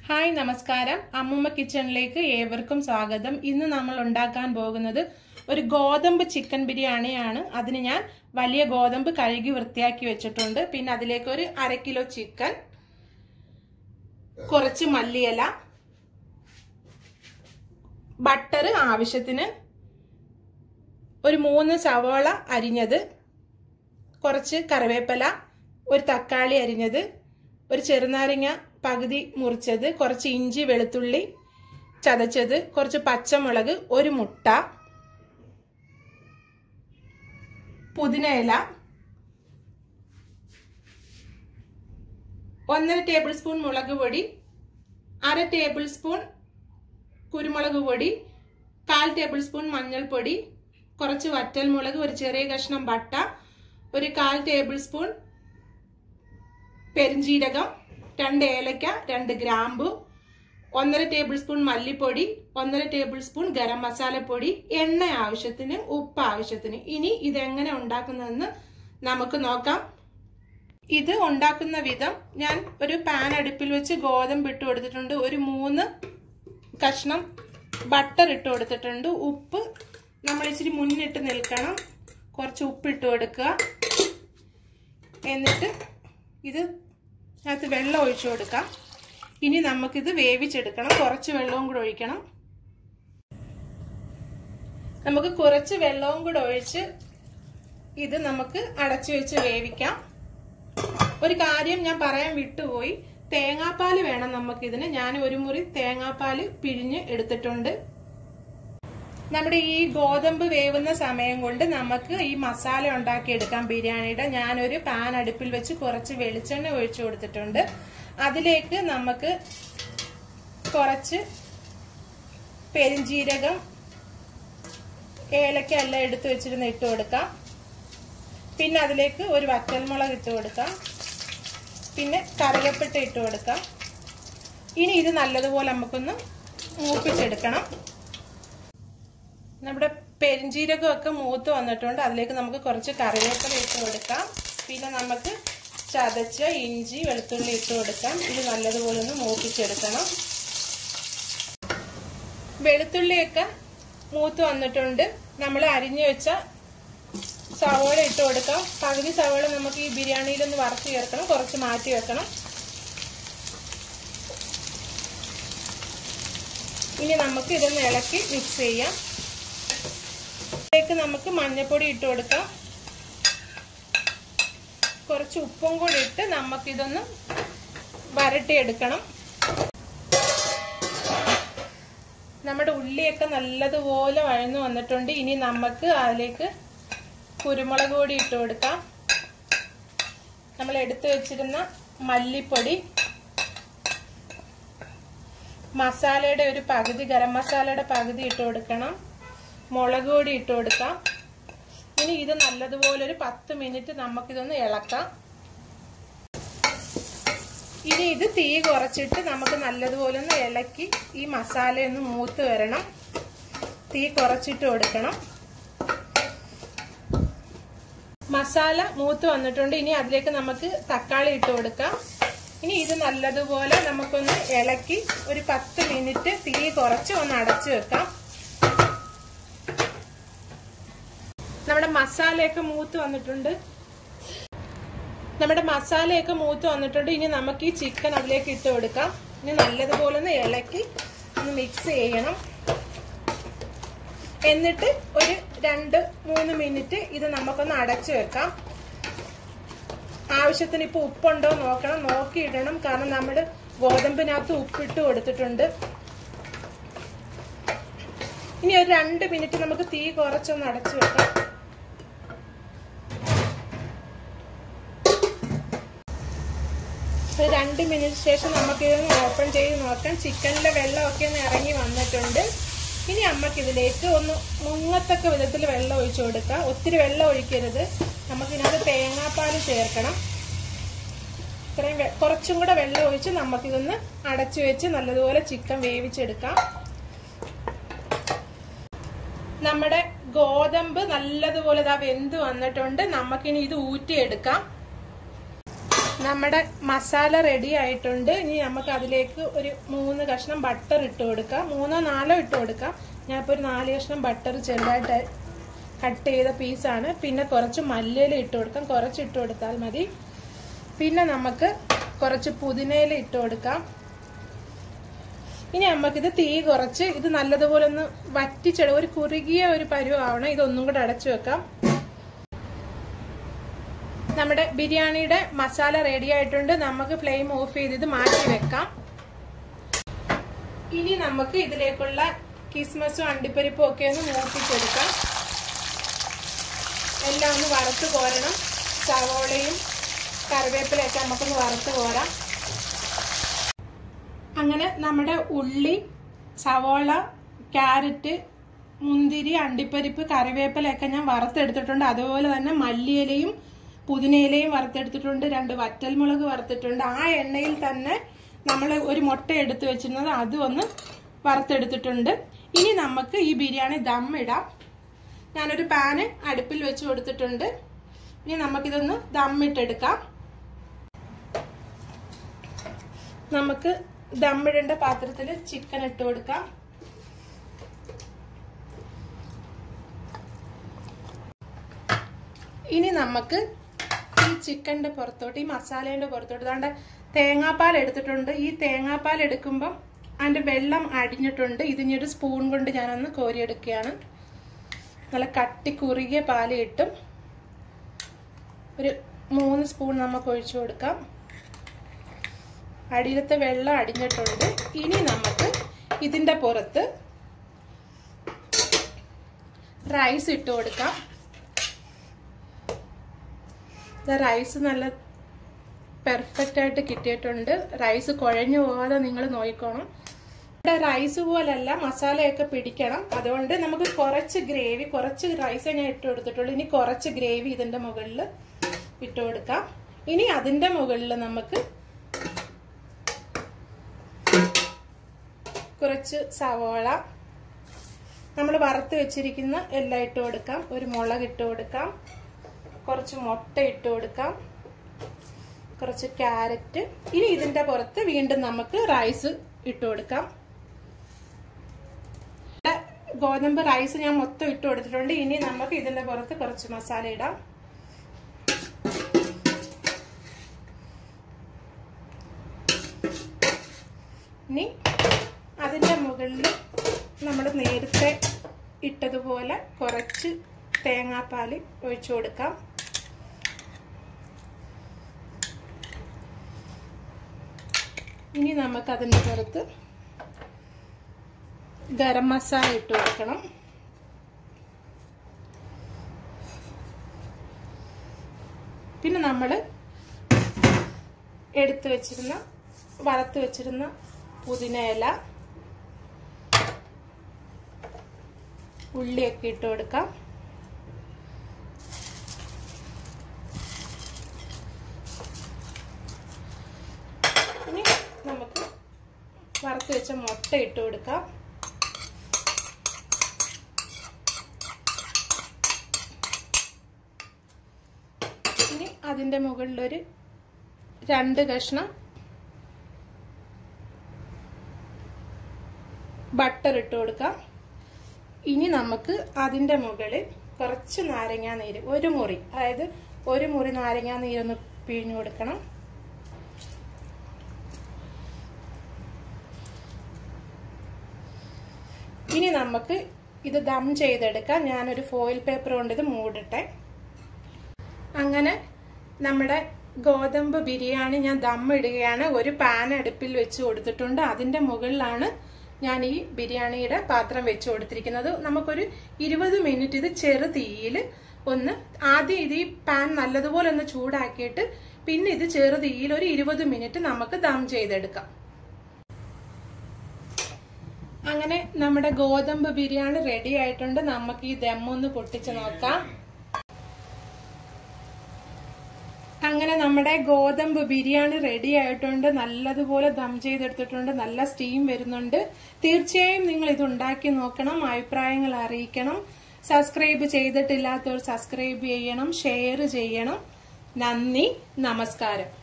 hi നമസ്കാരം അമ്മുമ്മ കിച്ചണിലേക്ക് ഏവർക്കും സ്വാഗതം ഇന്ന് നമ്മൾ ഉണ്ടാക്കാൻ പോകുന്നത് ഒരു ഗോതമ്പ് ചിക്കൻ ബിരിയാണിയാണ് അതിന് ഞാൻ വലിയ ഗോതമ്പ് കഴുകി വൃത്തിയാക്കി വെച്ചിട്ടുണ്ട് പിന്നെ അതിലേക്ക് ഒരു അര കിലോ ചിക്കൻ കുറച്ച് മല്ലിയില ബട്ടർ ആവശ്യത്തിന് ഒരു മൂന്ന് സവോള അരിഞ്ഞത് കുറച്ച് കറിവേപ്പില ഒരു തക്കാളി അരിഞ്ഞത് ഒരു ചെറുനാരങ്ങ പകുതി മുറിച്ചത് കുറച്ച് ഇഞ്ചി വെളുത്തുള്ളി ചതച്ചത് കുറച്ച് പച്ചമുളക് ഒരു മുട്ട പുതിന ഇല ഒന്നര ടേബിൾ സ്പൂൺ മുളക് പൊടി അര ടേബിൾ സ്പൂൺ കുരുമുളക് പൊടി കാൽ ടേബിൾ സ്പൂൺ മഞ്ഞൾപ്പൊടി കുറച്ച് വറ്റൽമുളക് ഒരു ചെറിയ കഷ്ണം ബട്ട ഒരു കാൽ ടേബിൾ സ്പൂൺ പെരിഞ്ജീരകം രണ്ട് ഏലക്ക രണ്ട് ഗ്രാമ്പു ഒന്നര ടേബിൾ സ്പൂൺ മല്ലിപ്പൊടി ഒന്നര ടേബിൾ സ്പൂൺ ഗരം മസാലപ്പൊടി എണ്ണ ആവശ്യത്തിന് ഉപ്പ് ആവശ്യത്തിന് ഇനി ഇതെങ്ങനെ ഉണ്ടാക്കുന്നതെന്ന് നമുക്ക് നോക്കാം ഇത് ഉണ്ടാക്കുന്ന വിധം ഞാൻ ഒരു പാൻ അടുപ്പിൽ വെച്ച് ഗോതമ്പ് ഇട്ട് കൊടുത്തിട്ടുണ്ട് ഒരു മൂന്ന് കഷ്ണം ബട്ടർ ഇട്ട് കൊടുത്തിട്ടുണ്ട് ഉപ്പ് നമ്മൾ ഇച്ചിരി മുന്നിട്ട് നിൽക്കണം കുറച്ച് ഉപ്പ് ഇട്ട് കൊടുക്കുക എന്നിട്ട് ഇത് അതിനകത്ത് വെള്ളം ഒഴിച്ചു കൊടുക്കാം ഇനി നമുക്കിത് വേവിച്ചെടുക്കണം കുറച്ച് വെള്ളവും കൂടെ ഒഴിക്കണം നമുക്ക് കുറച്ച് വെള്ളവും കൂടെ ഒഴിച്ച് ഇത് നമുക്ക് അടച്ചു വെച്ച് വേവിക്കാം ഒരു കാര്യം ഞാൻ പറയാൻ വിട്ടുപോയി തേങ്ങാപ്പാൽ വേണം നമുക്കിതിന് ഞാൻ ഒരു മുറി തേങ്ങാപ്പാൽ പിഴിഞ്ഞ് എടുത്തിട്ടുണ്ട് നമ്മുടെ ഈ ഗോതമ്പ് വേവുന്ന സമയം കൊണ്ട് നമുക്ക് ഈ മസാല ഉണ്ടാക്കിയെടുക്കാം ബിരിയാണിയുടെ ഞാനൊരു പാൻ അടുപ്പിൽ വെച്ച് കുറച്ച് വെളിച്ചെണ്ണ ഒഴിച്ചു കൊടുത്തിട്ടുണ്ട് അതിലേക്ക് നമുക്ക് കുറച്ച് പെരിഞ്ജീരകം ഏലക്ക എല്ലാം എടുത്തു വെച്ചിരുന്ന് ഇട്ട് കൊടുക്കാം പിന്നെ അതിലേക്ക് ഒരു വറ്റൽമുളക് ഇട്ട് കൊടുക്കാം പിന്നെ കറിവേപ്പിട്ട ഇട്ട് കൊടുക്കാം ഇനി ഇത് നല്ലതുപോലെ നമുക്കൊന്ന് മൂപ്പിച്ചെടുക്കണം നമ്മുടെ പെരിഞ്ജീരകമൊക്കെ മൂത്ത് വന്നിട്ടുണ്ട് അതിലേക്ക് നമുക്ക് കുറച്ച് കറിവേപ്പില ഇട്ട് കൊടുക്കാം പിന്നെ നമുക്ക് ചതച്ച ഇഞ്ചി വെളുത്തുള്ളി ഇട്ട് കൊടുക്കാം ഇത് നല്ലതുപോലെ ഒന്ന് മൂപ്പിച്ചെടുക്കണം വെളുത്തുള്ളിയൊക്കെ മൂത്ത് വന്നിട്ടുണ്ട് നമ്മൾ അരിഞ്ഞു വെച്ച സവോള ഇട്ട് കൊടുക്കാം പകുതി സവോള നമുക്ക് ഈ ബിരിയാണിയിലൊന്ന് വറുത്ത് ചേർക്കണം കുറച്ച് മാറ്റി വെക്കണം ഇനി നമുക്ക് ഇതൊന്ന് ഇളക്കി മിക്സ് ചെയ്യാം ഇതിലേക്ക് നമുക്ക് മഞ്ഞൾപ്പൊടി ഇട്ട് കൊടുക്കാം കുറച്ച് ഉപ്പും കൂടി ഇട്ട് നമുക്കിതൊന്ന് വരട്ടിയെടുക്കണം നമ്മുടെ ഉള്ളിയൊക്കെ നല്ലതുപോലെ വഴന്നു വന്നിട്ടുണ്ട് ഇനി നമുക്ക് അതിലേക്ക് കുരുമുളക് പൊടി ഇട്ട് കൊടുക്കാം നമ്മൾ എടുത്തു വെച്ചിരുന്ന മല്ലിപ്പൊടി മസാലയുടെ ഒരു പകുതി ഗരം മസാലയുടെ പകുതി ഇട്ട് കൊടുക്കണം മുളക് പൊടി ഇട്ട് കൊടുക്കാം ഇനി ഇത് നല്ലതുപോലെ ഒരു പത്ത് മിനിറ്റ് നമുക്കിതൊന്ന് ഇളക്കാം ഇനി ഇത് തീ കുറച്ചിട്ട് നമുക്ക് നല്ലതുപോലെ ഒന്ന് ഇളക്കി ഈ മസാലയൊന്ന് മൂത്ത് വരണം തീ കുറച്ചിട്ട് കൊടുക്കണം മസാല മൂത്ത് വന്നിട്ടുണ്ട് ഇനി അതിലേക്ക് നമുക്ക് തക്കാളി ഇട്ട് കൊടുക്കാം ഇനി ഇത് നല്ലതുപോലെ നമുക്കൊന്ന് ഇളക്കി ഒരു പത്ത് മിനിറ്റ് തീ കുറച്ച് ഒന്ന് അടച്ചു വെക്കാം നമ്മുടെ മസാലയൊക്കെ മൂത്ത് വന്നിട്ടുണ്ട് നമ്മുടെ മസാലയൊക്കെ മൂത്ത് വന്നിട്ടുണ്ട് ഇനി നമുക്ക് ഈ ചിക്കൻ അതിലേക്ക് ഇട്ട് കൊടുക്കാം ഇനി നല്ലതുപോലെ ഒന്ന് ഇളക്കി ഒന്ന് മിക്സ് ചെയ്യണം എന്നിട്ട് ഒരു രണ്ട് മൂന്ന് മിനിറ്റ് ഇത് നമുക്കൊന്ന് അടച്ചു വെക്കാം ആവശ്യത്തിന് ഇപ്പൊ ഉപ്പുണ്ടോ നോക്കണം നോക്കിയിടണം കാരണം നമ്മൾ ഗോതമ്പിനകത്ത് ഉപ്പിട്ട് കൊടുത്തിട്ടുണ്ട് ഇനി ഒരു രണ്ട് മിനിറ്റ് നമുക്ക് തീ കുറച്ചൊന്ന് അടച്ചു വെക്കാം രണ്ട് മിനിറ്റ് ശേഷം നമുക്ക് ഇതൊന്ന് ഓപ്പൺ ചെയ്ത് നോക്കാം ചിക്കനിലെ വെള്ളമൊക്കെ ഒന്ന് ഇറങ്ങി വന്നിട്ടുണ്ട് ഇനി അമ്മക്ക് ഇതിലേക്ക് ഒന്ന് മുങ്ങത്തക്ക വിധത്തിൽ വെള്ളം ഒഴിച്ചു കൊടുക്കാം ഒത്തിരി വെള്ളം ഒഴിക്കരുത് നമുക്കിതിനകത്ത് തേങ്ങാപ്പാൽ ചേർക്കണം ഇത്രയും കുറച്ചും കൂടെ വെള്ളം ഒഴിച്ച് നമുക്കിതൊന്ന് അടച്ചു വെച്ച് നല്ലതുപോലെ ചിക്കൻ വേവിച്ചെടുക്കാം നമ്മുടെ ഗോതമ്പ് നല്ലതുപോലെ ഇതാ വെന്ത് വന്നിട്ടുണ്ട് നമുക്കിനി ഇത് ഊറ്റിയെടുക്കാം നമ്മുടെ മസാല റെഡി ആയിട്ടുണ്ട് ഇനി നമുക്ക് അതിലേക്ക് ഒരു മൂന്ന് കഷ്ണം ബട്ടർ ഇട്ട് കൊടുക്കാം മൂന്നോ നാലോ ഇട്ട് കൊടുക്കാം ഞാൻ ഇപ്പോൾ ഒരു നാല് കഷ്ണം ബട്ടർ ചെറുതായിട്ട് കട്ട് ചെയ്ത പീസാണ് പിന്നെ കുറച്ച് മല്ലിയില ഇട്ട് കൊടുക്കാം കുറച്ച് ഇട്ട് കൊടുത്താൽ മതി പിന്നെ നമുക്ക് കുറച്ച് പുതിനയില ഇട്ട് കൊടുക്കാം ഇനി നമുക്കിത് തീ കുറച്ച് ഇത് നല്ലതുപോലെ ഒന്ന് വറ്റിച്ചെട ഒരു കുറുകിയ ഒരു പരുവാവണം ഇതൊന്നും കൂടെ അടച്ചു വെക്കാം നമ്മുടെ ബിരിയാണിയുടെ മസാല റെഡി ആയിട്ടുണ്ട് നമുക്ക് ഫ്ലെയിം ഓഫ് ചെയ്ത് ഇത് മാറ്റി വെക്കാം ഇനി നമുക്ക് ഇതിലേക്കുള്ള കിസ്മസും അണ്ടിപ്പരിപ്പും ഒക്കെ ഒന്ന് മൂപ്പിച്ചെടുക്കാം എല്ലാം ഒന്ന് വറുത്ത് കോരണം സവോളയും കറിവേപ്പിലയൊക്കെ നമുക്കൊന്ന് വറുത്ത് കോരാം അങ്ങനെ നമ്മുടെ ഉള്ളി സവോള ക്യാരറ്റ് മുന്തിരി അണ്ടിപ്പരിപ്പ് കറിവേപ്പിലയൊക്കെ ഞാൻ വറുത്തെടുത്തിട്ടുണ്ട് അതുപോലെ തന്നെ മല്ലിയിലയും പുതിനയിലയും വറുത്തെടുത്തിട്ടുണ്ട് രണ്ട് വറ്റൽമുളക് വറുത്തിട്ടുണ്ട് ആ എണ്ണയിൽ തന്നെ നമ്മൾ ഒരു മുട്ട എടുത്തു വെച്ചിരുന്നത് അതും ഒന്ന് വറുത്തെടുത്തിട്ടുണ്ട് ഇനി നമുക്ക് ഈ ബിരിയാണി ദം ഇടാം ഞാനൊരു പാന് അടുപ്പിൽ വെച്ച് കൊടുത്തിട്ടുണ്ട് ഇനി നമുക്കിതൊന്ന് ദമ്മിട്ടെടുക്കാം നമുക്ക് ദമ്മിടേണ്ട പാത്രത്തിൽ ചിക്കൻ ഇട്ട് കൊടുക്കാം ഇനി നമുക്ക് ഈ ചിക്കന്റെ പുറത്തോട്ട് ഈ മസാലേന്റെ പുറത്തോട്ട് ഇതാണ്ട് തേങ്ങാപ്പാൽ എടുത്തിട്ടുണ്ട് ഈ തേങ്ങാപ്പാൽ എടുക്കുമ്പം അതിന്റെ വെള്ളം അടിഞ്ഞിട്ടുണ്ട് ഇതിനി ഒരു സ്പൂൺ കൊണ്ട് ഞാനൊന്ന് കോരിയെടുക്കുകയാണ് നല്ല കട്ടി കുറുകിയ പാല് കിട്ടും ഒരു മൂന്ന് സ്പൂൺ നമുക്ക് ഒഴിച്ചു കൊടുക്കാം അടിയിലത്തെ വെള്ളം അടിഞ്ഞിട്ടുണ്ട് ഇനി നമുക്ക് ഇതിന്റെ പുറത്ത് റൈസ് ഇട്ട് കൊടുക്കാം റൈസ് നല്ല പെർഫെക്റ്റ് ആയിട്ട് കിട്ടിയിട്ടുണ്ട് റൈസ് കുഴഞ്ഞു പോകാതെ നിങ്ങൾ നോക്കിക്കോണം ഇവിടെ റൈസ് പോലല്ല മസാലയൊക്കെ പിടിക്കണം അതുകൊണ്ട് നമുക്ക് കുറച്ച് ഗ്രേവി കുറച്ച് റൈസ് ഞാൻ ഇട്ട് കൊടുത്തിട്ടുള്ളൂ ഇനി കുറച്ച് ഗ്രേവി ഇതിന്റെ മുകളിൽ ഇട്ട് കൊടുക്കാം ഇനി അതിന്റെ മുകളിൽ നമുക്ക് കുറച്ച് സവോള നമ്മൾ വറുത്ത് വെച്ചിരിക്കുന്ന എല്ലാം ഇട്ട് കൊടുക്കാം ഒരു മുളക് ഇട്ട് കൊടുക്കാം കുറച്ച് മുട്ട ഇട്ട് കൊടുക്കാം കുറച്ച് ക്യാരറ്റ് ഇനി ഇതിന്റെ പുറത്ത് വീണ്ടും നമുക്ക് റൈസ് ഇട്ട് കൊടുക്കാം ഗോതമ്പ് റൈസ് ഞാൻ മൊത്തം ഇട്ട് കൊടുത്തിട്ടുണ്ട് ഇനി നമുക്ക് ഇതിന്റെ പുറത്ത് കുറച്ച് മസാല ഇടാം ഇനി അതിന്റെ മുകളിൽ നമ്മൾ നേരത്തെ ഇട്ടതുപോലെ കുറച്ച് തേങ്ങാപ്പാൽ ഒഴിച്ചു കൊടുക്കാം ഇനി നമുക്ക് അതിൻ്റെ പുറത്ത് ഗരം മസാല ഇട്ട് കൊടുക്കണം പിന്നെ നമ്മൾ എടുത്തു വെച്ചിരുന്ന വറുത്ത് വെച്ചിരുന്ന പുതിന ഇല ഉള്ളിയൊക്കെ ഇട്ട് കൊടുക്കാം ഇനി നമുക്ക് വറുത്ത് വെച്ച മുട്ട ഇട്ട് കൊടുക്കാം ഇനി അതിൻ്റെ മുകളിലൊരു രണ്ട് കഷ്ണം ബട്ടർ ഇട്ട് കൊടുക്കാം ഇനി നമുക്ക് അതിൻ്റെ മുകളിൽ കുറച്ച് നാരങ്ങാ നീര് ഒരു മുറി അതായത് ഒരു മുറി നാരങ്ങാ നീരൊന്ന് പിഴിഞ്ഞു കൊടുക്കണം ഇനി നമുക്ക് ഇത് ദം ചെയ്തെടുക്കാം ഞാനൊരു ഫോയിൽ പേപ്പർ കൊണ്ട് ഇത് മൂടട്ടെ അങ്ങനെ നമ്മുടെ ഗോതമ്പ് ബിരിയാണി ഞാൻ ദം ഇടുകയാണ് ഒരു പാൻ അടുപ്പിൽ വെച്ച് കൊടുത്തിട്ടുണ്ട് അതിന്റെ മുകളിലാണ് ഞാൻ ഈ ബിരിയാണിയുടെ പാത്രം വെച്ച് കൊടുത്തിരിക്കുന്നത് നമുക്കൊരു ഇരുപത് മിനിറ്റ് ഇത് ചെറു തീയിൽ ഒന്ന് ആദ്യം ഇത് ഈ പാൻ നല്ലതുപോലെ ഒന്ന് ചൂടാക്കിയിട്ട് പിന്നെ ഇത് ചെറു തീയിൽ ഒരു ഇരുപത് മിനിറ്റ് നമുക്ക് ദം ചെയ്തെടുക്കാം അങ്ങനെ നമ്മുടെ ഗോതമ്പ് ബിരിയാണി റെഡി ആയിട്ടുണ്ട് നമുക്ക് ഈ ദം ഒന്ന് പൊട്ടിച്ച് നോക്കാം അങ്ങനെ നമ്മുടെ ഗോതമ്പ് ബിരിയാണി റെഡി ആയിട്ടുണ്ട് നല്ലതുപോലെ ദം ചെയ്തെടുത്തിട്ടുണ്ട് നല്ല സ്റ്റീം വരുന്നുണ്ട് തീർച്ചയായും നിങ്ങൾ ഇത് ഉണ്ടാക്കി നോക്കണം അഭിപ്രായങ്ങൾ അറിയിക്കണം സബ്സ്ക്രൈബ് ചെയ്തിട്ടില്ലാത്തവർ സബ്സ്ക്രൈബ് ചെയ്യണം ഷെയർ ചെയ്യണം നന്ദി നമസ്കാരം